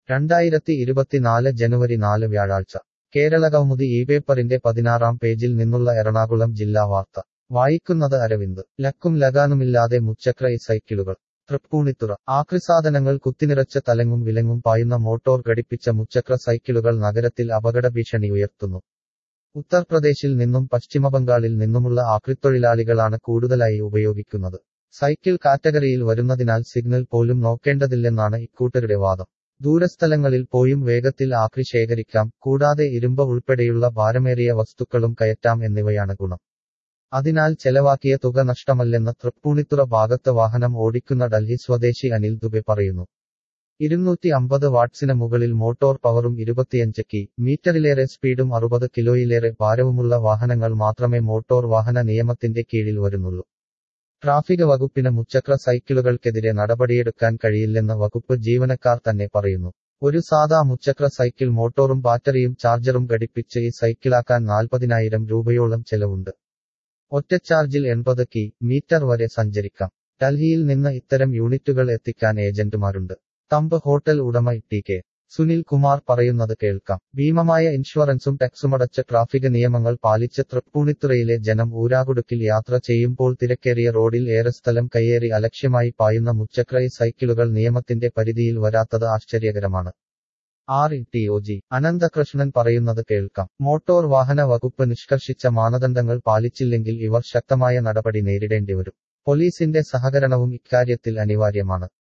രണ്ടായിരത്തി ഇരുപത്തിനാല് ജനുവരി നാല് വ്യാഴാഴ്ച കേരള കൗമുദി ഈ പേപ്പറിന്റെ പതിനാറാം പേജിൽ നിന്നുള്ള എറണാകുളം ജില്ലാ വാർത്ത വായിക്കുന്നത് അരവിന്ദ് ലക്കും ലഗാനുമില്ലാതെ മുച്ചക്ര ഈ സൈക്കിളുകൾ തൃപ്പൂണിത്തുറ ആക്രിസാധനങ്ങൾ കുത്തിനിറച്ച തലങ്ങും വിലങ്ങും പായുന്ന മോട്ടോർ ഘടിപ്പിച്ച മുച്ചക്ര സൈക്കിളുകൾ നഗരത്തിൽ അപകടഭീഷണി ഉയർത്തുന്നു ഉത്തർപ്രദേശിൽ നിന്നും പശ്ചിമബംഗാളിൽ നിന്നുമുള്ള ആക്രിത്തൊഴിലാളികളാണ് കൂടുതലായി ഉപയോഗിക്കുന്നത് സൈക്കിൾ കാറ്റഗറിയിൽ വരുന്നതിനാൽ സിഗ്നൽ പോലും നോക്കേണ്ടതില്ലെന്നാണ് ഇക്കൂട്ടരുടെ വാദം ദൂരസ്ഥലങ്ങളിൽ പോയും വേഗത്തിൽ ആക്രി ശേഖരിക്കാം കൂടാതെ ഇരുമ്പ് ഉൾപ്പെടെയുള്ള ഭാരമേറിയ വസ്തുക്കളും കയറ്റാം എന്നിവയാണ് ഗുണം അതിനാൽ ചെലവാക്കിയ തുക നഷ്ടമല്ലെന്ന് തൃപ്പൂണിത്തുറ ഭാഗത്ത് വാഹനം ഓടിക്കുന്ന ഡൽഹി സ്വദേശി അനിൽ ദുബെ പറയുന്നു ഇരുന്നൂറ്റി അമ്പത് വാട്ട്സിന് മുകളിൽ മോട്ടോർ പവറും ഇരുപത്തിയഞ്ച് കി മീറ്ററിലേറെ സ്പീഡും അറുപത് കിലോയിലേറെ ഭാരവുമുള്ള വാഹനങ്ങൾ മാത്രമേ മോട്ടോർ വാഹന നിയമത്തിന്റെ കീഴിൽ വരുന്നുള്ളൂ ട്രാഫിക് വകുപ്പിന് മുച്ചക്ര സൈക്കിളുകൾക്കെതിരെ നടപടിയെടുക്കാൻ കഴിയില്ലെന്ന് വകുപ്പ് ജീവനക്കാർ തന്നെ പറയുന്നു ഒരു സാധാ മുച്ചക്ര സൈക്കിൾ മോട്ടോറും ബാറ്ററിയും ചാർജറും ഘടിപ്പിച്ച് ഈ സൈക്കിളാക്കാൻ നാൽപ്പതിനായിരം രൂപയോളം ചെലവുണ്ട് ഒറ്റച്ചാർജിൽ എൺപത് കി മീറ്റർ വരെ സഞ്ചരിക്കാം ഡൽഹിയിൽ നിന്ന് ഇത്തരം യൂണിറ്റുകൾ എത്തിക്കാൻ ഏജന്റുമാരുണ്ട് തമ്പ് ഹോട്ടൽ ഉടമ ടി കെ സുനിൽ കുമാർ പറയുന്നത് കേൾക്കാം ഭീമമായ ഇൻഷുറൻസും ടാക്സുമടച്ച ട്രാഫിക് നിയമങ്ങൾ പാലിച്ച് തൃപ്പൂണിത്തുറയിലെ ജനം ഊരാകുടുക്കിൽ യാത്ര ചെയ്യുമ്പോൾ തിരക്കേറിയ റോഡിൽ ഏറെ സ്ഥലം കയ്യേറി അലക്ഷ്യമായി പായുന്ന മുച്ചക്ര സൈക്കിളുകൾ നിയമത്തിന്റെ പരിധിയിൽ വരാത്തത് ആശ്ചര്യകരമാണ് R T O G Ananthakrishnan പറയുന്നത് കേൾക്കാം മോട്ടോർ വാഹന വകുപ്പ് നിഷ്കർഷിച്ച മാനദണ്ഡങ്ങൾ പാലിച്ചില്ലെങ്കിൽ ഇവർ ശക്തമായ നടപടി നേരിടേണ്ടിവരും പോലീസിന്റെ സഹകരണവും ഇക്കാര്യത്തിൽ അനിവാര്യമാണ്